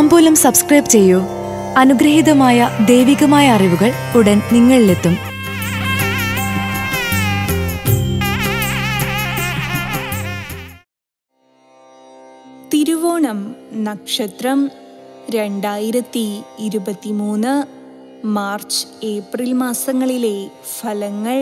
താമ്പൂലം subscribe ചെയ്യൂ അനുഗ്രഹീതമായ ദൈവികമായ അറിവുകൾ ഉടൻ നിങ്ങളിലെത്തും തിരുവോണം നക്ഷത്രം രണ്ടായിരത്തി ഇരുപത്തിമൂന്ന് മാർച്ച് ഏപ്രിൽ മാസങ്ങളിലെ ഫലങ്ങൾ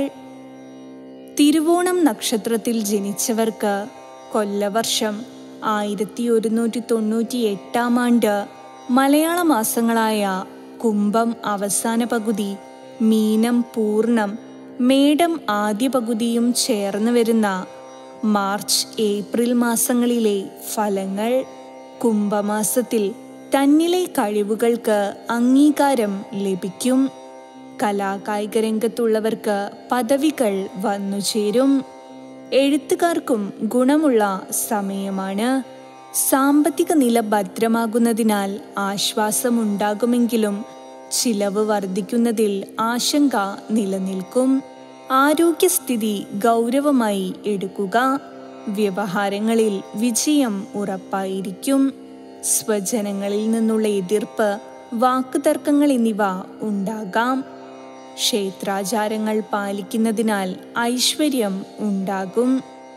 തിരുവോണം നക്ഷത്രത്തിൽ ജനിച്ചവർക്ക് കൊല്ലവർഷം ആയിരത്തി ഒരുന്നൂറ്റി തൊണ്ണൂറ്റി എട്ടാം ആണ്ട് മലയാള മാസങ്ങളായ കുംഭം അവസാന പകുതി മീനം പൂർണം മേടം ആദ്യ പകുതിയും ചേർന്ന് വരുന്ന മാർച്ച് ഏപ്രിൽ മാസങ്ങളിലെ ഫലങ്ങൾ കുംഭമാസത്തിൽ തന്നിലെ കഴിവുകൾക്ക് അംഗീകാരം ലഭിക്കും കലാകായിക രംഗത്തുള്ളവർക്ക് പദവികൾ വന്നുചേരും എഴുത്തുകാർക്കും ഗുണമുള്ള സമയമാണ് സാമ്പത്തിക നില ഭദ്രമാകുന്നതിനാൽ ആശ്വാസമുണ്ടാകുമെങ്കിലും ചിലവ് വർദ്ധിക്കുന്നതിൽ ആശങ്ക നിലനിൽക്കും ആരോഗ്യസ്ഥിതി ഗൗരവമായി എടുക്കുക വ്യവഹാരങ്ങളിൽ വിജയം ഉറപ്പായിരിക്കും സ്വജനങ്ങളിൽ നിന്നുള്ള എതിർപ്പ് വാക്കുതർക്കങ്ങൾ എന്നിവ ഉണ്ടാകാം ക്ഷേത്രാചാരങ്ങൾ പാലിക്കുന്നതിനാൽ ഐശ്വര്യം ഉണ്ടാകും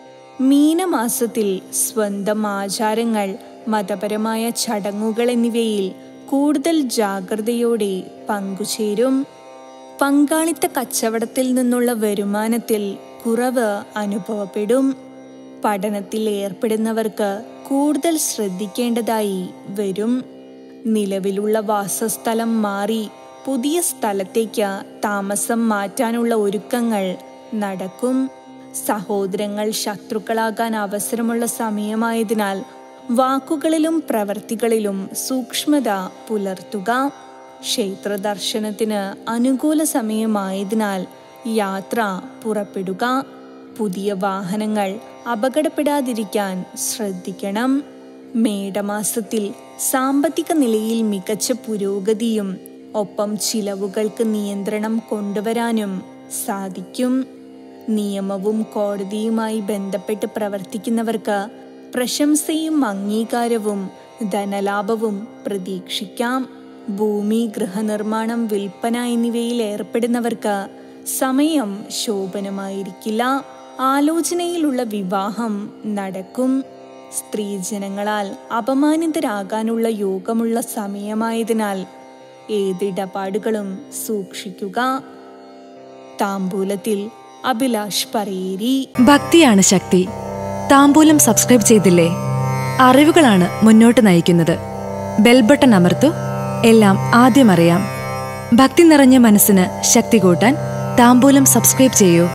മീനമാസത്തിൽ സ്വന്തം ആചാരങ്ങൾ മതപരമായ ചടങ്ങുകൾ എന്നിവയിൽ കൂടുതൽ ജാഗ്രതയോടെ പങ്കുചേരും പങ്കാളിത്ത കച്ചവടത്തിൽ നിന്നുള്ള വരുമാനത്തിൽ കുറവ് അനുഭവപ്പെടും പഠനത്തിൽ ഏർപ്പെടുന്നവർക്ക് കൂടുതൽ ശ്രദ്ധിക്കേണ്ടതായി വരും നിലവിലുള്ള വാസസ്ഥലം മാറി പുതിയ സ്ഥലത്തേക്ക് താമസം മാറ്റാനുള്ള ഒരുക്കങ്ങൾ നടക്കും സഹോദരങ്ങൾ ശത്രുക്കളാകാൻ അവസരമുള്ള സമയമായതിനാൽ വാക്കുകളിലും പ്രവർത്തികളിലും സൂക്ഷ്മത പുലർത്തുക ക്ഷേത്ര ദർശനത്തിന് അനുകൂല സമയമായതിനാൽ യാത്ര പുറപ്പെടുക പുതിയ വാഹനങ്ങൾ അപകടപ്പെടാതിരിക്കാൻ ശ്രദ്ധിക്കണം മേടമാസത്തിൽ സാമ്പത്തിക നിലയിൽ മികച്ച പുരോഗതിയും ഒപ്പം ചിലവുകൾക്ക് നിയന്ത്രണം കൊണ്ടുവരാനും സാധിക്കും നിയമവും കോടതിയുമായി ബന്ധപ്പെട്ട് പ്രവർത്തിക്കുന്നവർക്ക് പ്രശംസയും അംഗീകാരവും ധനലാഭവും പ്രതീക്ഷിക്കാം ഭൂമി ഗൃഹനിർമ്മാണം വിൽപ്പന എന്നിവയിൽ ഏർപ്പെടുന്നവർക്ക് സമയം ശോഭനമായിരിക്കില്ല ആലോചനയിലുള്ള വിവാഹം നടക്കും സ്ത്രീജനങ്ങളാൽ അപമാനിതരാകാനുള്ള യോഗമുള്ള സമയമായതിനാൽ ഏതിടപാടുകളും സൂക്ഷിക്കുക താമ്പൂലത്തിൽ അഭിലാഷ് പറയേരി ഭക്തിയാണ് ശക്തി താമ്പൂലം സബ്സ്ക്രൈബ് ചെയ്തില്ലേ അറിവുകളാണ് മുന്നോട്ട് നയിക്കുന്നത് ബെൽ ബട്ടൺ അമർത്തു എല്ലാം ആദ്യം അറിയാം ഭക്തി നിറഞ്ഞ മനസ്സിന് ശക്തി കൂട്ടാൻ താമ്പൂലം സബ്സ്ക്രൈബ് ചെയ്യൂ